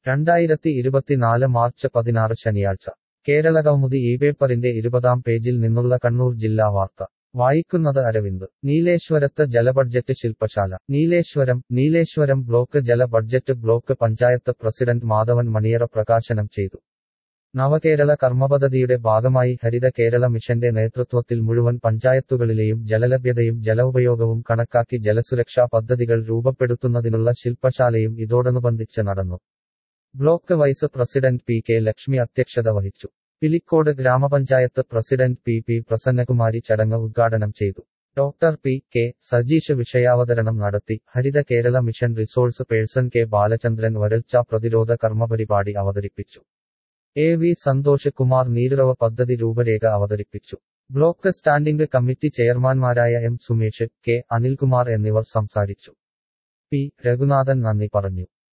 രണ്ടായിരത്തി ഇരുപത്തിനാല് മാർച്ച് പതിനാറ് ശനിയാഴ്ച കേരളകൗമുദി ഈ പേപ്പറിന്റെ ഇരുപതാം പേജിൽ നിന്നുള്ള കണ്ണൂർ ജില്ലാ വാർത്ത വായിക്കുന്നത് അരവിന്ദ് നീലേശ്വരത്ത് ജലബഡ്ജറ്റ് ശില്പശാല നീലേശ്വരം നീലേശ്വരം ബ്ലോക്ക് ജല budget block panchayat president Madhavan Maniyara പ്രകാശനം ചെയ്തു നവകേരള കർമ്മപദ്ധതിയുടെ ഭാഗമായി ഹരിത കേരള മിഷന്റെ നേതൃത്വത്തിൽ മുഴുവൻ പഞ്ചായത്തുകളിലെയും ജലലഭ്യതയും ജലഉപയോഗവും കണക്കാക്കി ജലസുരക്ഷാ പദ്ധതികൾ രൂപപ്പെടുത്തുന്നതിനുള്ള ശില്പശാലയും ഇതോടനുബന്ധിച്ച് നടന്നു block vice president P K Lakshmi അധ്യക്ഷത വഹിച്ചു പിലിക്കോട് ഗ്രാമപഞ്ചായത്ത് പ്രസിഡന്റ് പി പി പ്രസന്നകുമാരി ചടങ്ങ് ഉദ്ഘാടനം ചെയ്തു ഡോക്ടർ പി കെ സജീഷ് വിഷയാവതരണം നടത്തി Haritha Kerala mission resource person K Balachandran വരൾച്ച പ്രതിരോധ കർമ്മപരിപാടി അവതരിപ്പിച്ചു എ വി സന്തോഷ് കുമാർ നീരുറവ പദ്ധതി രൂപരേഖ അവതരിപ്പിച്ചു ബ്ലോക്ക് സ്റ്റാൻഡിംഗ് കമ്മിറ്റി ചെയർമാൻമാരായ എം സുമേഷ് കെ അനിൽകുമാർ എന്നിവർ സംസാരിച്ചു പി രഘുനാഥൻ നന്ദി പറഞ്ഞു